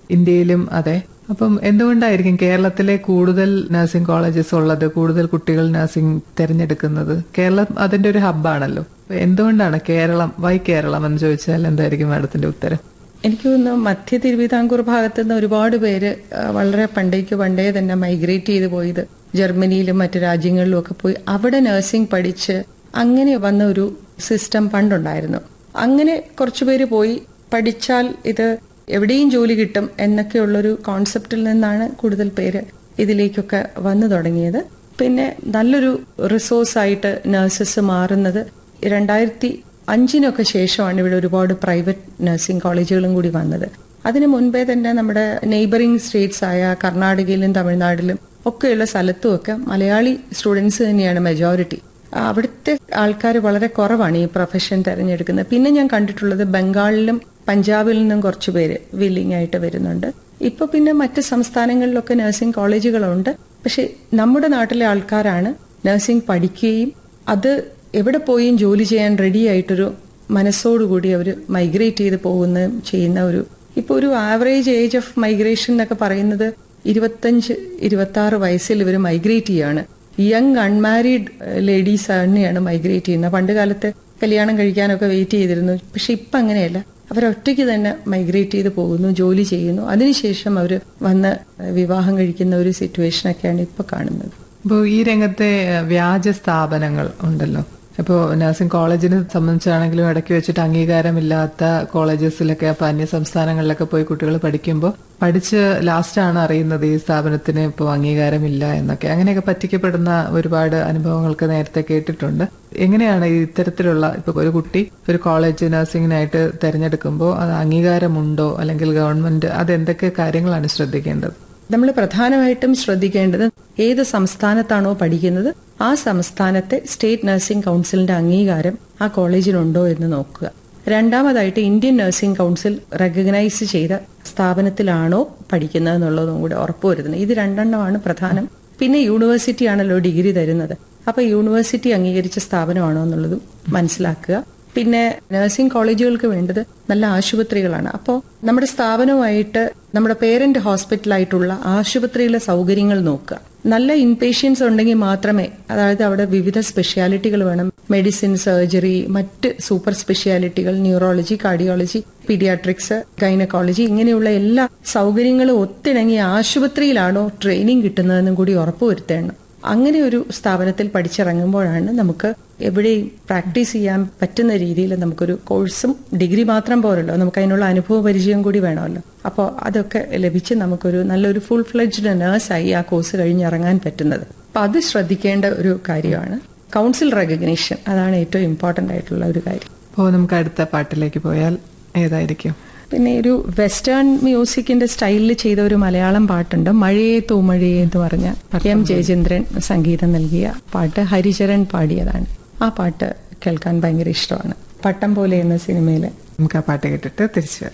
ഇന്ത്യയിലും അതെ അപ്പം എന്തുകൊണ്ടായിരിക്കും കേരളത്തിലെ കൂടുതൽ നഴ്സിംഗ് കോളേജസ് ഉള്ളത് കൂടുതൽ കുട്ടികൾ നഴ്സിംഗ് തിരഞ്ഞെടുക്കുന്നത് കേരളം അതിന്റെ ഒരു ഹബ്ബാണല്ലോ അപ്പൊ എന്തുകൊണ്ടാണ് കേരളം വൈ കേരളം എന്ന് ചോദിച്ചാൽ എന്തായിരിക്കും മാഡത്തിന്റെ ഉത്തരം എനിക്ക് തോന്നുന്നു മധ്യ തിരുവിതാംകൂർ ഭാഗത്ത് നിന്ന് ഒരുപാട് പേര് ആ, വളരെ പണ്ടേക്ക് പണ്ടേ തന്നെ മൈഗ്രേറ്റ് ചെയ്ത് പോയത് ജർമ്മനിയിലും മറ്റു രാജ്യങ്ങളിലും ഒക്കെ പോയി അവിടെ നഴ്സിംഗ് പഠിച്ച് അങ്ങനെ വന്ന ഒരു സിസ്റ്റം പണ്ടുണ്ടായിരുന്നു അങ്ങനെ കുറച്ചുപേര് പോയി പഠിച്ചാൽ ഇത് എവിടെയും ജോലി കിട്ടും എന്നൊക്കെയുള്ളൊരു കോൺസെപ്റ്റിൽ നിന്നാണ് കൂടുതൽ പേര് ഇതിലേക്കൊക്കെ വന്നു തുടങ്ങിയത് പിന്നെ നല്ലൊരു റിസോഴ്സ് ആയിട്ട് നഴ്സസ് മാറുന്നത് രണ്ടായിരത്തി അഞ്ചിനൊക്കെ ശേഷമാണ് ഇവിടെ ഒരുപാട് പ്രൈവറ്റ് നഴ്സിംഗ് കോളേജുകളും കൂടി വന്നത് അതിനു മുൻപേ തന്നെ നമ്മുടെ നെയ്ബറിംഗ് സ്റ്റേറ്റ്സ് ആയ കർണാടകയിലും തമിഴ്നാട്ടിലും ഒക്കെയുള്ള സ്ഥലത്തും ഒക്കെ മലയാളി സ്റ്റുഡൻസ് തന്നെയാണ് മെജോറിറ്റി അവിടുത്തെ ആൾക്കാർ വളരെ കുറവാണ് ഈ പ്രൊഫഷൻ തിരഞ്ഞെടുക്കുന്നത് പിന്നെ ഞാൻ കണ്ടിട്ടുള്ളത് ബംഗാളിലും പഞ്ചാബിൽ നിന്നും കുറച്ച് പേര് വില്ലിംഗ് ആയിട്ട് വരുന്നുണ്ട് ഇപ്പൊ പിന്നെ മറ്റ് സംസ്ഥാനങ്ങളിലൊക്കെ നഴ്സിംഗ് കോളേജുകളുണ്ട് പക്ഷെ നമ്മുടെ നാട്ടിലെ ആൾക്കാരാണ് നഴ്സിംഗ് പഠിക്കുകയും അത് എവിടെ പോയും ജോലി ചെയ്യാൻ റെഡി ആയിട്ടൊരു മനസ്സോടുകൂടി അവർ മൈഗ്രേറ്റ് ചെയ്ത് പോകുന്ന ചെയ്യുന്ന ഒരു ഇപ്പൊ ഒരു ആവറേജ് ഏജ് ഓഫ് മൈഗ്രേഷൻ എന്നൊക്കെ പറയുന്നത് ഇരുപത്തഞ്ച് ഇരുപത്തി ആറ് വയസ്സിൽ ഇവർ മൈഗ്രേറ്റ് ചെയ്യാണ് യങ് അൺമാരീഡ് ലേഡീസ് തന്നെയാണ് മൈഗ്രേറ്റ് ചെയ്യുന്നത് പണ്ട് കാലത്ത് കല്യാണം കഴിക്കാനൊക്കെ വെയിറ്റ് ചെയ്തിരുന്നു പക്ഷെ ഇപ്പം അങ്ങനെയല്ല അവരൊറ്റയ്ക്ക് തന്നെ മൈഗ്രേറ്റ് ചെയ്ത് പോകുന്നു ജോലി ചെയ്യുന്നു അതിനുശേഷം അവർ വന്ന് വിവാഹം കഴിക്കുന്ന ഒരു സിറ്റുവേഷനൊക്കെയാണ് ഇപ്പൊ കാണുന്നത് അപ്പോൾ ഈ രംഗത്തെ ഏഹ്, വ്യാജ സ്ഥാപനങ്ങൾ ഉണ്ടല്ലോ ഇപ്പോൾ നഴ്സിംഗ് കോളേജിനെ സംബന്ധിച്ചാണെങ്കിലും ഇടയ്ക്ക് വെച്ചിട്ട് അംഗീകാരമില്ലാത്ത കോളേജസിലൊക്കെ അപ്പോൾ അന്യ സംസ്ഥാനങ്ങളിലൊക്കെ പോയി കുട്ടികൾ പഠിക്കുമ്പോൾ പഠിച്ച് ലാസ്റ്റാണ് അറിയുന്നത് ഈ സ്ഥാപനത്തിന് ഇപ്പോൾ അംഗീകാരമില്ല എന്നൊക്കെ അങ്ങനെയൊക്കെ പറ്റിക്കപ്പെടുന്ന ഒരുപാട് അനുഭവങ്ങൾക്ക് നേരത്തെ കേട്ടിട്ടുണ്ട് എങ്ങനെയാണ് ഈ ഇത്തരത്തിലുള്ള ഇപ്പോൾ ഒരു കുട്ടി ഒരു കോളേജ് നഴ്സിംഗിനായിട്ട് തിരഞ്ഞെടുക്കുമ്പോൾ അത് അംഗീകാരമുണ്ടോ അല്ലെങ്കിൽ ഗവൺമെന്റ് അത് എന്തൊക്കെ കാര്യങ്ങളാണ് ശ്രദ്ധിക്കേണ്ടത് നമ്മൾ പ്രധാനമായിട്ടും ശ്രദ്ധിക്കേണ്ടത് ഏത് സംസ്ഥാനത്താണോ പഠിക്കുന്നത് ആ സംസ്ഥാനത്തെ സ്റ്റേറ്റ് നഴ്സിംഗ് കൗൺസിലിന്റെ അംഗീകാരം ആ കോളേജിനുണ്ടോ എന്ന് നോക്കുക രണ്ടാമതായിട്ട് ഇന്ത്യൻ നഴ്സിംഗ് കൗൺസിൽ റെക്കഗ്നൈസ് ചെയ്ത സ്ഥാപനത്തിലാണോ പഠിക്കുന്നത് എന്നുള്ളതും കൂടെ ഉറപ്പുവരുത്തുന്നത് ഇത് രണ്ടെണ്ണമാണ് പ്രധാനം പിന്നെ യൂണിവേഴ്സിറ്റി ആണല്ലോ ഡിഗ്രി തരുന്നത് അപ്പൊ യൂണിവേഴ്സിറ്റി അംഗീകരിച്ച സ്ഥാപനമാണോ എന്നുള്ളതും മനസ്സിലാക്കുക പിന്നെ നഴ്സിംഗ് കോളേജുകൾക്ക് വേണ്ടത് നല്ല ആശുപത്രികളാണ് അപ്പോൾ നമ്മുടെ സ്ഥാപനവുമായിട്ട് നമ്മുടെ പേരന്റ് ഹോസ്പിറ്റലായിട്ടുള്ള ആശുപത്രിയിലെ സൗകര്യങ്ങൾ നോക്കുക നല്ല ഇൻപേഷ്യൻസ് ഉണ്ടെങ്കിൽ മാത്രമേ അതായത് അവിടെ വിവിധ സ്പെഷ്യാലിറ്റികൾ വേണം മെഡിസിൻ സർജറി മറ്റ് സൂപ്പർ സ്പെഷ്യാലിറ്റികൾ ന്യൂറോളജി കാർഡിയോളജി പീഡിയാട്രിക്സ് ഗൈനക്കോളജി ഇങ്ങനെയുള്ള എല്ലാ സൗകര്യങ്ങളും ഒത്തിണങ്ങിയ ആശുപത്രിയിലാണോ ട്രെയിനിങ് കിട്ടുന്നതെന്നും കൂടി ഉറപ്പുവരുത്തേണം അങ്ങനെ ഒരു സ്ഥാപനത്തിൽ പഠിച്ചിറങ്ങുമ്പോഴാണ് നമുക്ക് എവിടെയും പ്രാക്ടീസ് ചെയ്യാൻ പറ്റുന്ന രീതിയിൽ നമുക്കൊരു കോഴ്സും ഡിഗ്രി മാത്രം പോരല്ലോ നമുക്ക് അതിനുള്ള അനുഭവ പരിചയം കൂടി വേണമല്ലോ അപ്പോൾ അതൊക്കെ ലഭിച്ച് നമുക്കൊരു നല്ലൊരു ഫുൾ ഫ്ലെഡ്ജ്ഡ് നേഴ്സായി ആ കോഴ്സ് കഴിഞ്ഞിറങ്ങാൻ പറ്റുന്നത് അപ്പം അത് ശ്രദ്ധിക്കേണ്ട ഒരു കാര്യമാണ് കൗൺസിൽ റെക്കഗ്നീഷൻ അതാണ് ഏറ്റവും ഇമ്പോർട്ടൻ്റ് ആയിട്ടുള്ള ഒരു കാര്യം അപ്പോൾ നമുക്ക് അടുത്ത പാട്ടിലേക്ക് പോയാൽ ഏതായിരിക്കും പിന്നെ ഒരു വെസ്റ്റേൺ മ്യൂസിക്കിന്റെ സ്റ്റൈലിൽ ചെയ്ത ഒരു മലയാളം പാട്ടുണ്ട് മഴയെ തൂമഴയെ എന്ന് പറഞ്ഞ എം ജയചന്ദ്രൻ സംഗീതം നൽകിയ പാട്ട് ഹരിചരൺ പാടിയതാണ് ആ പാട്ട് കേൾക്കാൻ ഭയങ്കര ഇഷ്ടമാണ് പട്ടം പോലെ എന്ന സിനിമയിലെ നമുക്ക് ആ പാട്ട് കേട്ടിട്ട് തിരിച്ചു വരാം